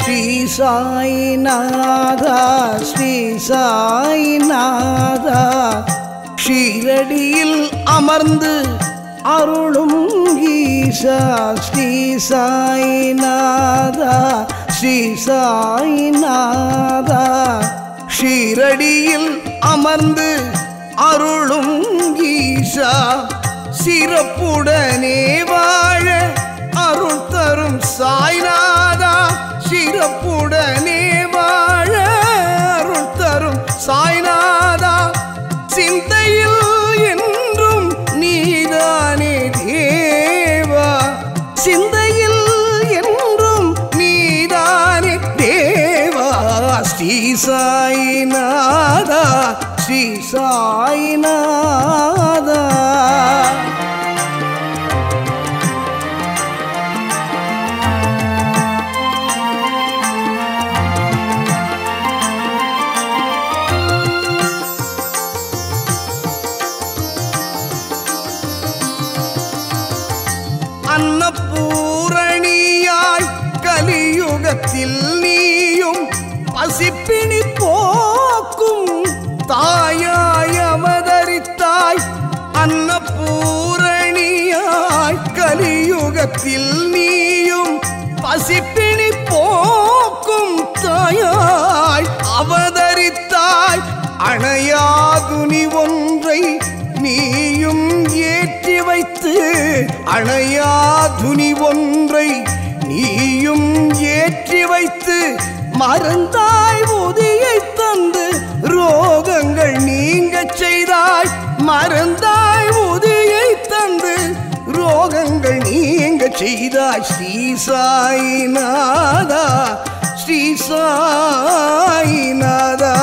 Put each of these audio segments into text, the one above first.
ஸ்ரீ சாய்நாதா ஸ்ரீ சாய்நாதா ஷீரடியில் அமர்ந்து அருளும் ஈசா ஸ்ரீ சாய்நாதா ஸ்ரீ சாய்நாதா ஷீரடியில் அமர்ந்து அருளும் ஈசா சிறப்புடனே வாழ அருள் தரும் சாய்நாதா சிறப்புடனே வாழ அருள் தரும் சாய்நாதா சிந்தையில் என்றும் நீதானே தேவா சிந்தையில் என்றும் நீதானே தேவா ஸ்ரீ சாய்நாதா ஸ்ரீ சாய்நாதா அன்னபூரணியாய் கலியுகத்தில் நீயும் பசிப்பிணி போக்கும் தாயாய் அவதரித்தாய் அன்னபூரணியாய் கலியுகத்தில் நீயும் பசிப்பிணி போக்கும் தாயாய் அவதரித்தாய் அணையாதுனி ஒன்றை நீயும் ஏற்றி வைத்து அணையா துணி ஒன்றை நீயும் ஏற்றி வைத்து மறந்தாய் உதியை தந்து ரோகங்கள் நீங்க செய்தாய் மறந்தாய் உதியை தந்து ரோகங்கள் நீங்க செய்தாய் ஸ்ரீ சாய்நாதா ஸ்ரீ சாய்நாதா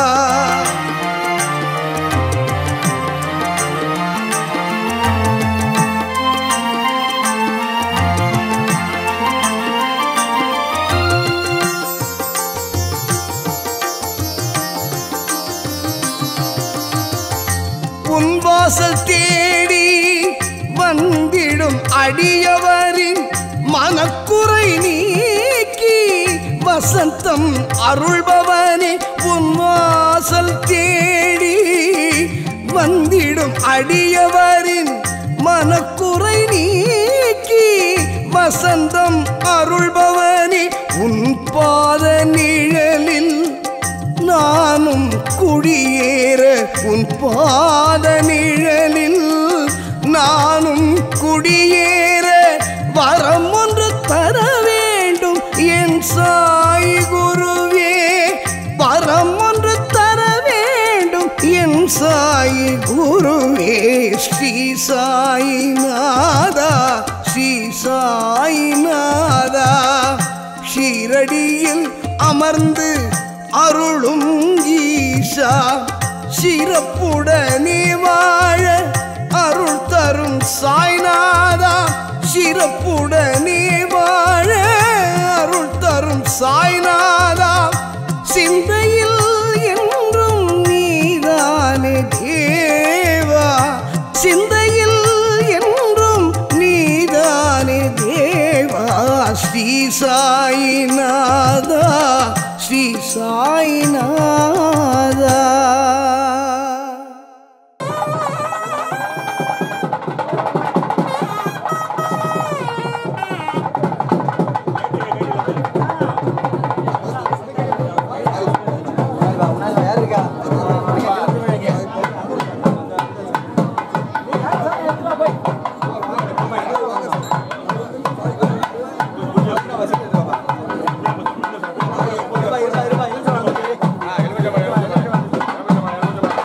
உன் வாசல் தேடி வந்திடும் அடியவரின் மனக்குறை நீக்கி வசந்தம் அருள்பவனே உன் வாசல் தேடி வந்திடும் அடியவரின் மனக்குறை நீக்கி வசந்தம் அருள்பவனே உன் பாத நிழலில் நானும் குடியேற உன் பாத நிழலில் நானும் குடியேற வரம் ஒன்று தர வேண்டும் என் சாய் குருவே வரம் ஒன்று தர வேண்டும் என் சாய் குருவே ஸ்ரீ சாய்நாதா ஸ்ரீ சாய்நாதா ஷீரடியில் அமர்ந்து அருளும் ஈஷா சிறப்புடனே வாழ அருள் தரும் சாய்நாதா சிறப்புடனே வாழ அருள் தரும் சாய்நாதா சிந்தையில் என்றும் நீதானே தேவா சிந்தையில் என்றும் நீதானே தேவா ஸ்ரீ சாய்நாதா ஸ்ரீ சாய்நாதா இருப்பா இருப்பா இருப்பா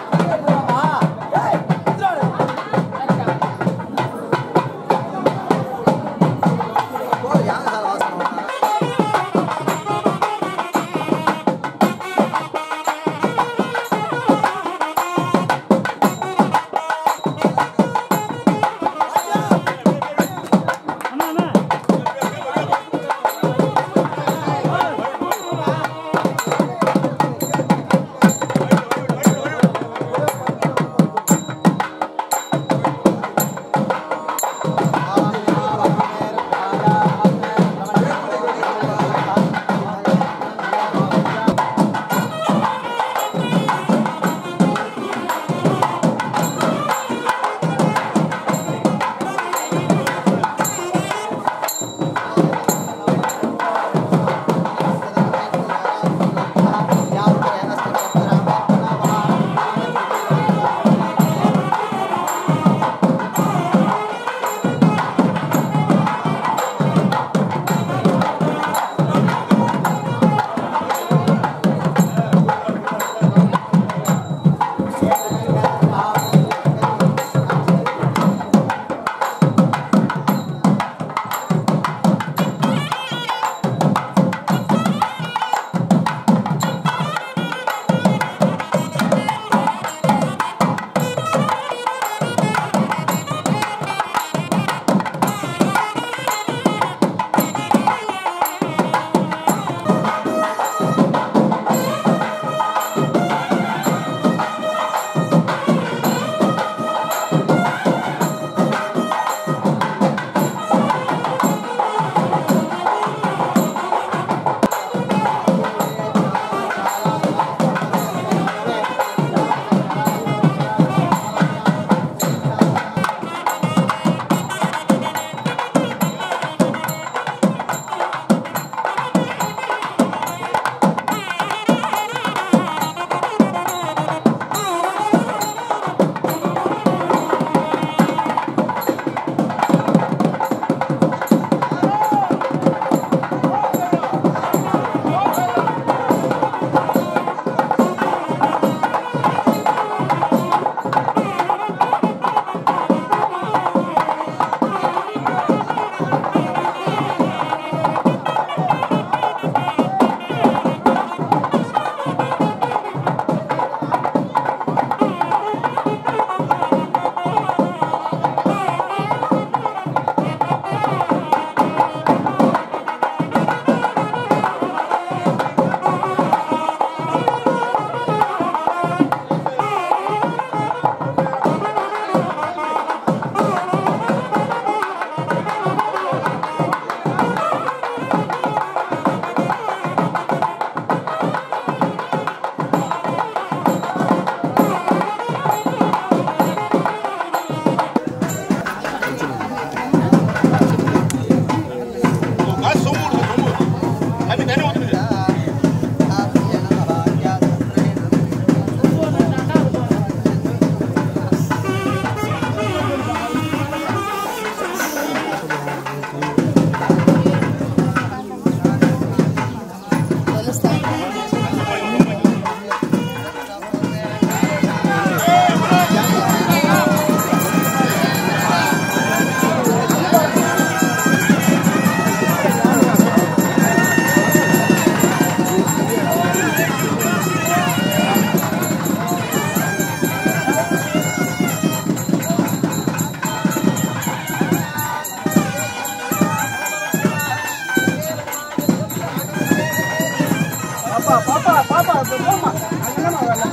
பாப்பா பாப்பா பாப்பா இப்ப போம்மா அங்கனமா வரல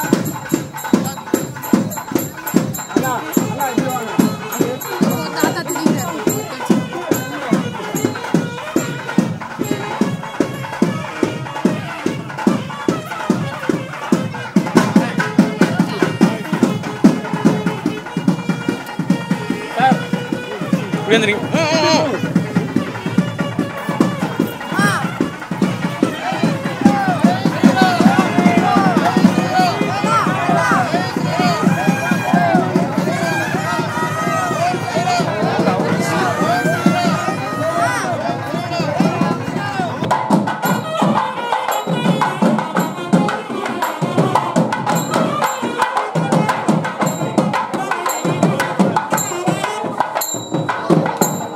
அண்ணா அண்ணா இப்படி வாங்க அங்க எடுத்து தாத்தா திடீர்னு இப்படி வந்துருங்க ஆ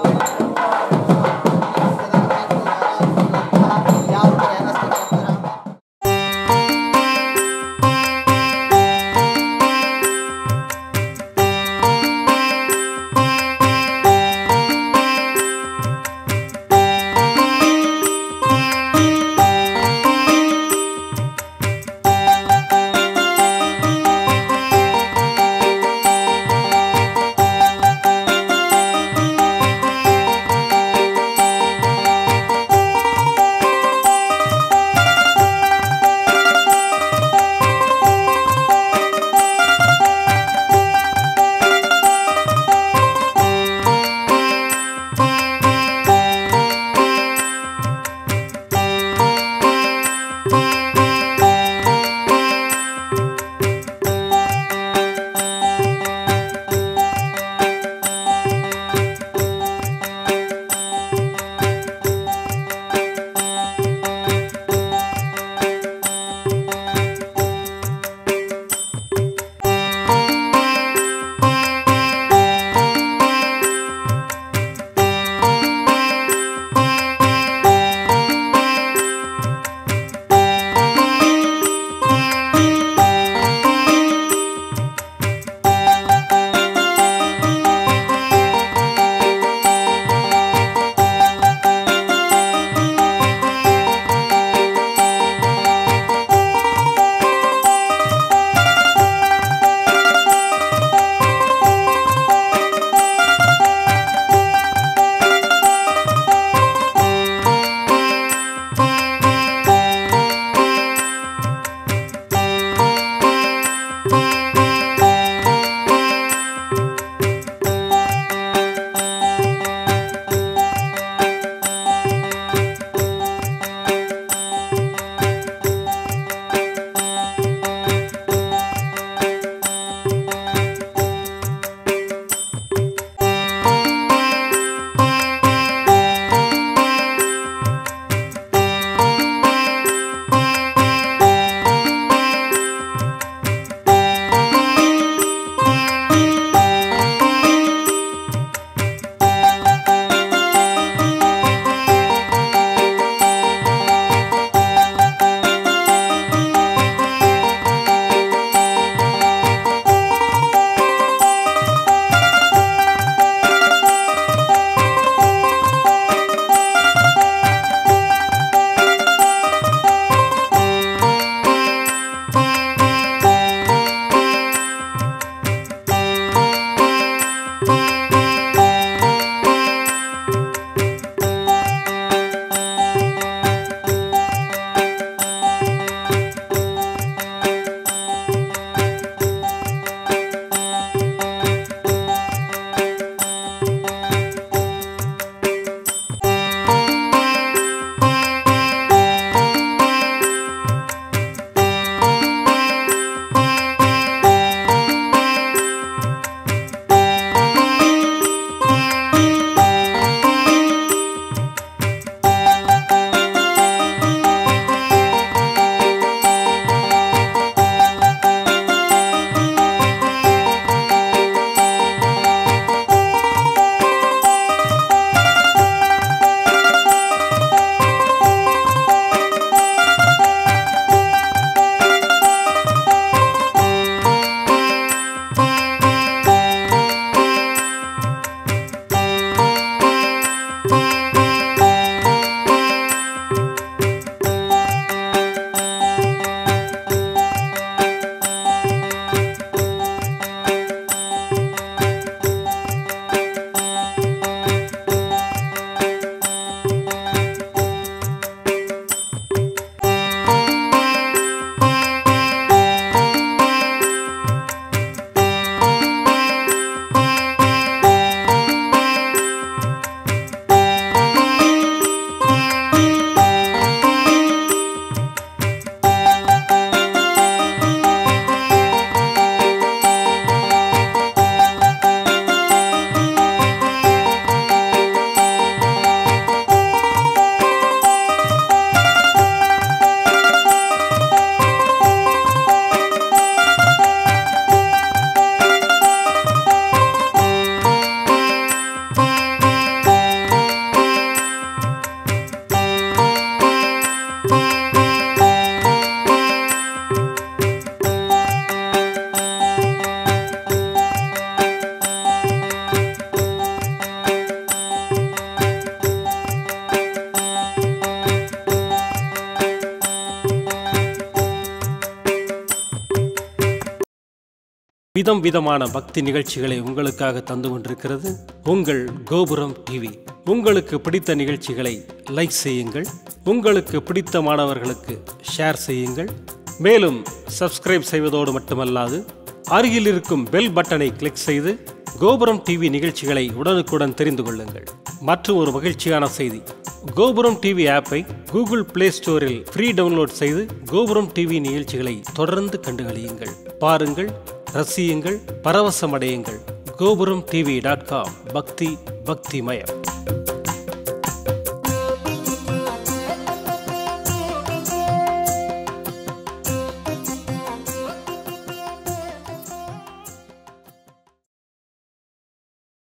விதம் விதமான பக்தி நிகழ்ச்சிகளை உங்களுக்காக தந்து கொண்டிருக்கிறது உங்கள் கோபுரம் டிவி உங்களுக்கு பிடித்த நிகழ்ச்சிகளை லைக் செய்யுங்கள் உங்களுக்கு பிடித்த மாணவர்களுக்கு ஷேர் செய்யுங்கள் மேலும் சப்ஸ்கிரைப் செய்வதோடு மட்டுமல்லாது அருகில் இருக்கும் பெல் பட்டனை கிளிக் செய்து கோபுரம் டிவி நிகழ்ச்சிகளை உடனுக்குடன் தெரிந்து கொள்ளுங்கள் மற்றும் ஒரு மகிழ்ச்சியான செய்தி கோபுரம் டிவி ஆப்பை கூகுள் பிளே ஸ்டோரில் ஃப்ரீ டவுன்லோட் செய்து கோபுரம் டிவி நிகழ்ச்சிகளை தொடர்ந்து கண்டுகளியுங்கள் பாருங்கள் ரசியுங்கள் பரவசமடையுங்கள் கோபுரம் டிவி டாட் காம் பக்தி பக்திமயம்